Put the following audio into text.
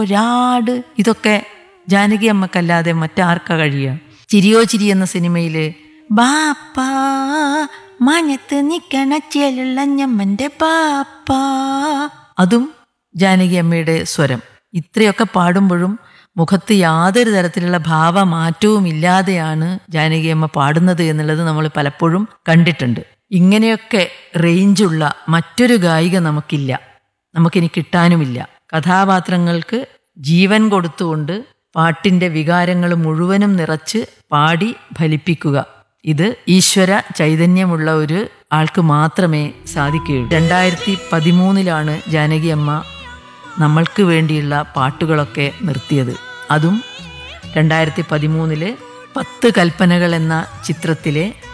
ഒരാട് ഇതൊക്കെ ജാനകി അമ്മക്കല്ലാതെ മറ്റാർക്കാ കഴിയുക ചിരിയോ ചിരി എന്ന സിനിമയില് ബാപ്പാ മഞ്ഞത്ത് നിക്കണ ചേലുള്ള ഞമ്മന്റെ ബാപ്പാ അതും ജാനകി അമ്മയുടെ സ്വരം ഇത്രയൊക്കെ പാടുമ്പോഴും മുഖത്ത് യാതൊരു തരത്തിലുള്ള ഭാവമാറ്റവും ഇല്ലാതെയാണ് ജാനകി അമ്മ പാടുന്നത് എന്നുള്ളത് നമ്മൾ പലപ്പോഴും കണ്ടിട്ടുണ്ട് ഇങ്ങനെയൊക്കെ റേഞ്ചുള്ള മറ്റൊരു ഗായിക നമുക്കില്ല നമുക്കിനി കിട്ടാനുമില്ല കഥാപാത്രങ്ങൾക്ക് ജീവൻ കൊടുത്തുകൊണ്ട് പാട്ടിൻ്റെ വികാരങ്ങൾ മുഴുവനും നിറച്ച് പാടി ഫലിപ്പിക്കുക ഇത് ഈശ്വര ചൈതന്യമുള്ള ഒരു ആൾക്ക് മാത്രമേ സാധിക്കുകയുള്ളൂ രണ്ടായിരത്തി പതിമൂന്നിലാണ് ജാനകി അമ്മ നമ്മൾക്ക് വേണ്ടിയുള്ള പാട്ടുകളൊക്കെ നിർത്തിയത് അതും രണ്ടായിരത്തി പതിമൂന്നിലെ പത്ത് കൽപ്പനകൾ എന്ന ചിത്രത്തിലെ